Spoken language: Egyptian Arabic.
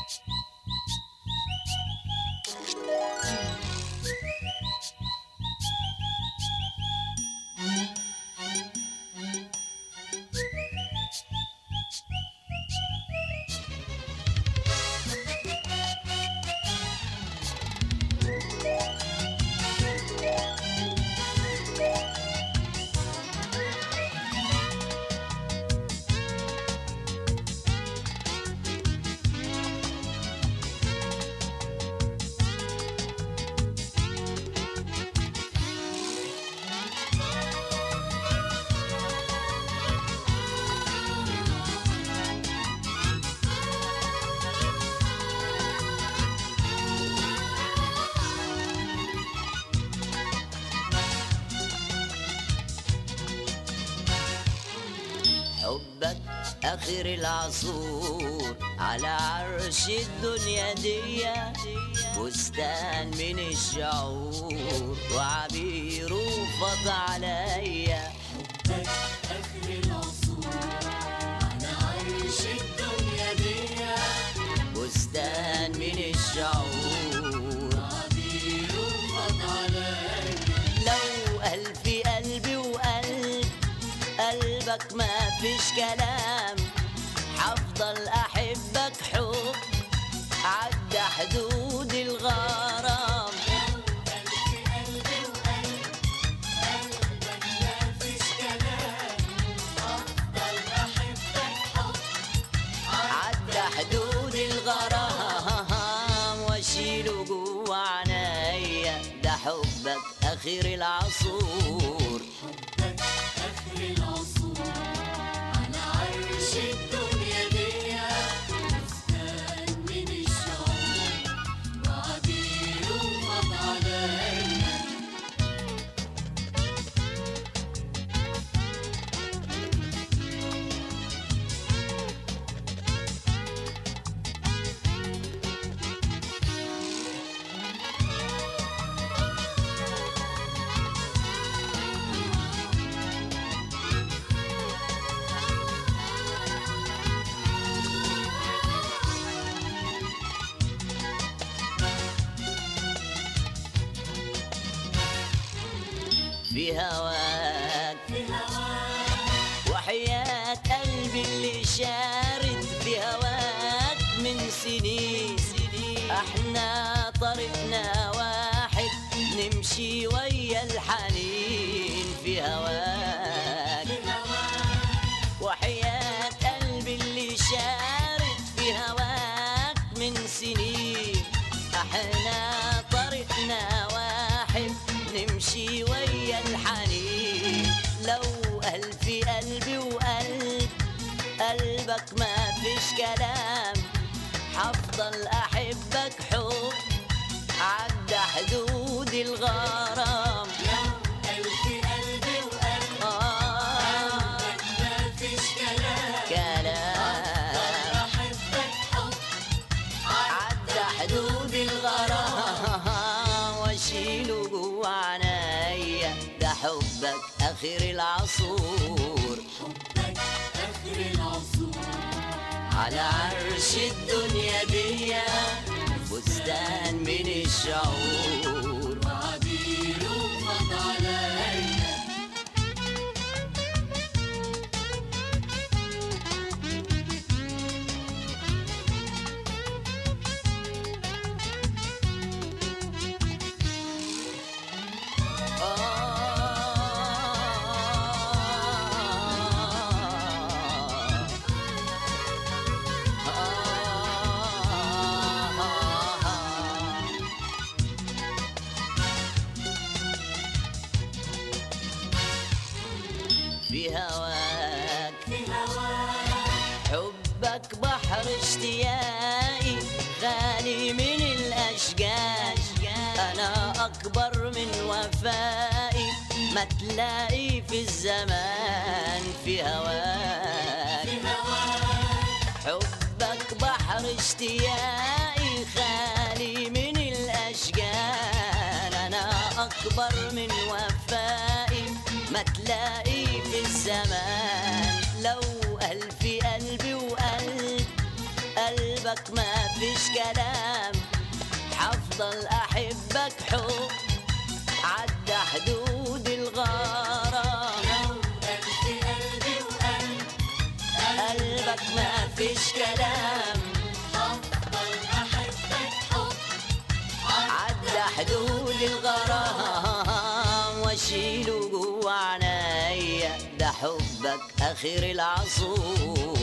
حبك آخر العصور على عرش الدنيا دي بستان من الشعور وعبيره فض عليا حبك آخر العصور على عرش الدنيا دي بستان من الشعور عبير فض عليا لو ألف قلبي وقلب قلبك ما فيش كلام حفضل أحبك حب عدى حدود الغرام قلبي وقلب قلبك ما فيش كلام أفضل أحبك حب عدى حدود الغرام واشيله جوا عنايا ده حبك اخر العصور حبك آخر العصور على عرش الدنيا دي بستان من الشعور وعبير فض عليا في هواك في هواك وحياة قلبي اللي شارد في هواك من سنين احنا طريقنا واحد نمشي ويا الحنين في هواك في هواك وحياة قلبي اللي شارد في هواك من سنين احنا طريقنا واحد نمشي ويا الحنين لو ألف قلبي وقلب قلبك ما فيش كلام حفضل أحبك حب عدى حدود الغرام لو ألف قلبي وقلب آه قلبك ما فيش كلام كلام أحبك حب عدى حدود الغرام واشيله جوا عنايا ده حبك اخر العصور حبك آخر العصور على عرش الدنيا دي بستان من الشعور وعبير فض عليا في هواك في هواك حبك بحر اشتياقي غالي من الأشجار أنا أكبر من وفائي ما تلاقي في الزمان في هواك في هواك حبك بحر اشتياقي خالي من الأشجار أنا أكبر من وفائي ما تلاقي في الزمان لو ألف قلبي وقلب قلبك ما فيش كلام حفضل احبك حب عدى حدود الغرام لو قلت قلبي وقلب قلبك ما فيش كلام هفضل أحبك حب عدى حدود الغرام واشيله جوا عنايا ده حبك اخر العصور